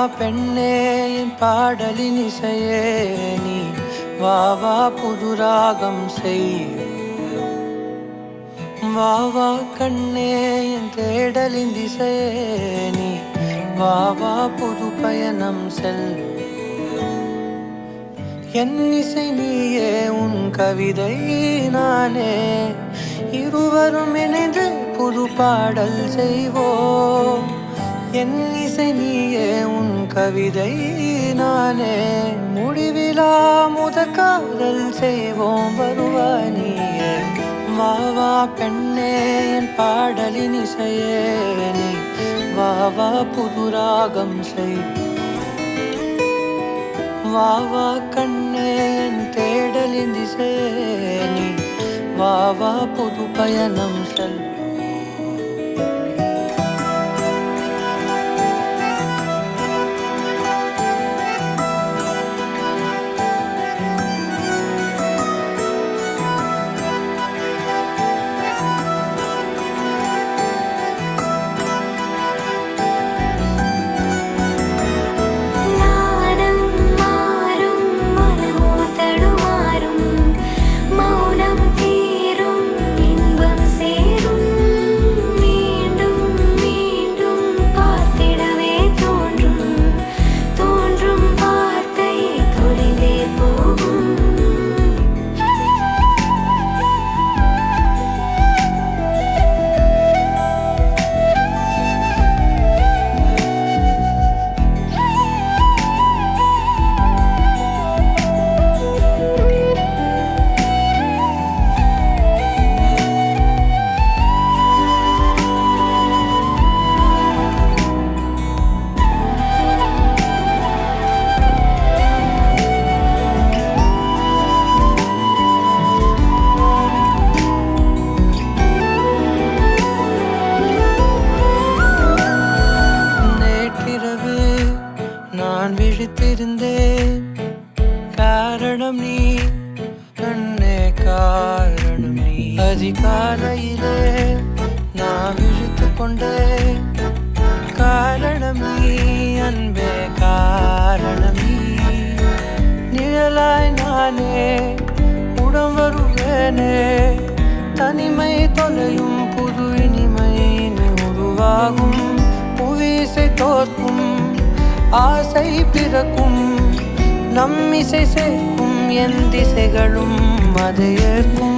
பெண்ணே என் பாடலின் இசையே நீ வா வா புது ராகம் செய் வா வா கண்ணே என் தேடலின் திசையே நீ வா வா புது பயணம் செல் என் இசை நீயே உன் கவிதை நானே இருவரும் இணைந்து புது பாடல் செய்வோம் என் இசை நீயே உன் கவிதை நானே முடிவிலா முதற் காதல் செய்வோம் வருவாய் நீயே வா வா பெண்ணே என் பாடலின் இசையே நீ வா வா புது ராகம் செய் வா வா கண்ணே என் தேடலின் திசையே நீ வா வா புது பயணம் செல் நாதம் மாறும் மனமோ தடுமாறும் மௌனம் தீரும் இன்பம் சேரும் மீண்டும் மீண்டும் பார்த்திடவே தோன்றும் தோன்றும் வார்த்தை தொலைவே போகும் நேற்றிரவு நான் விழித்திருந்தேன் காரணம் நீ கண்ணே காரணம் நீ அதிகாலையிலே நான் விழித்து கொண்டேன் காரணம் நீ அன்பே காரணம் நீ நிழலாய் நானே உடம் வருவேனே தனிமை தொலையும் புது இனிமை இனி உருவாகும் புவிசை தோற்கும் ஆசை பிறக்கும் நம் இசை சேர்க்கும் என் திசைகளும் அதை ஏற்கும்